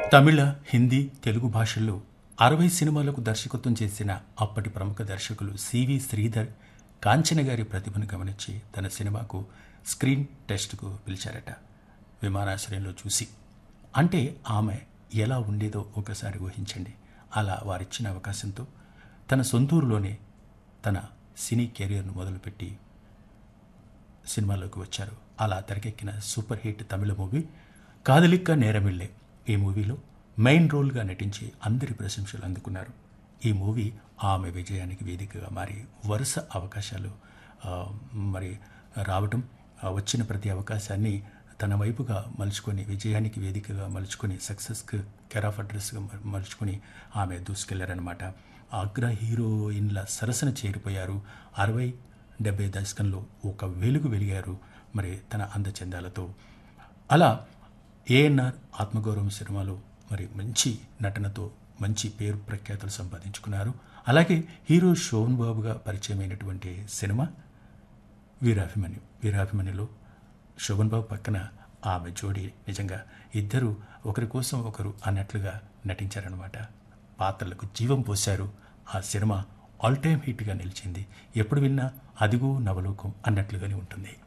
తమిళ హిందీ తెలుగు భాషల్లో అరవై సినిమాలకు దర్శకత్వం చేసిన అప్పటి ప్రముఖ దర్శకులు సివి శ్రీధర్ కాంచన గారి ప్రతిభను గమనించి తన సినిమాకు స్క్రీన్ టెస్ట్కు పిలిచారట విమానాశ్రయంలో చూసి అంటే ఆమె ఎలా ఉండేదో ఒకసారి ఊహించండి అలా వారిచ్చిన అవకాశంతో తన సొంతూరులోనే తన సినీ కెరీర్ను మొదలుపెట్టి సినిమాలోకి వచ్చారు అలా తెరకెక్కిన super hit Tamil movie Kadhalikka Neramillai ఈ మూవీలో మెయిన్ రోల్గా నటించి అందరి ప్రశంసలు అందుకున్నారు ఈ మూవీ ఆమె విజయానికి వేదికగా మారి వరుస అవకాశాలు ఆ, మరి రావటం ఆ, వచ్చిన ప్రతి అవకాశాన్ని తన వైపుగా మలుచుకొని విజయానికి వేదికగా మలుచుకొని సక్సెస్కి కెరాఫ్ అడ్రస్గా మ- మలుచుకొని ఆమె దూసుకెళ్లారనమాట అగ్ర హీరోయిన్ల సరసన చేరిపోయారు అరవై డెబ్బై దశకంలో ఒక వెలుగు వెలిగారు మరి తన అందచందాలతో అలా ఏఎన్ఆర్ ఆత్మగౌరవం సినిమాలో మరి మంచి నటనతో మంచి పేరు ప్రఖ్యాతులు సంపాదించుకున్నారు అలాగే హీరో శోభన్ బాబుగా పరిచయమైనటువంటి సినిమా వీరాభిమన్యు వీరాభిమన్యులో శోభన్ బాబు పక్కన ఆమె జోడి నిజంగా ఇద్దరు ఒకరి కోసం ఒకరు అన్నట్లుగా నటించారనమాట పాత్రలకు జీవం పోశారు ఆ సినిమా ఆల్ టైమ్ హిట్గా నిలిచింది ఎప్పుడు విన్నా అదిగో నవలోకం అన్నట్లుగానే ఉంటుంది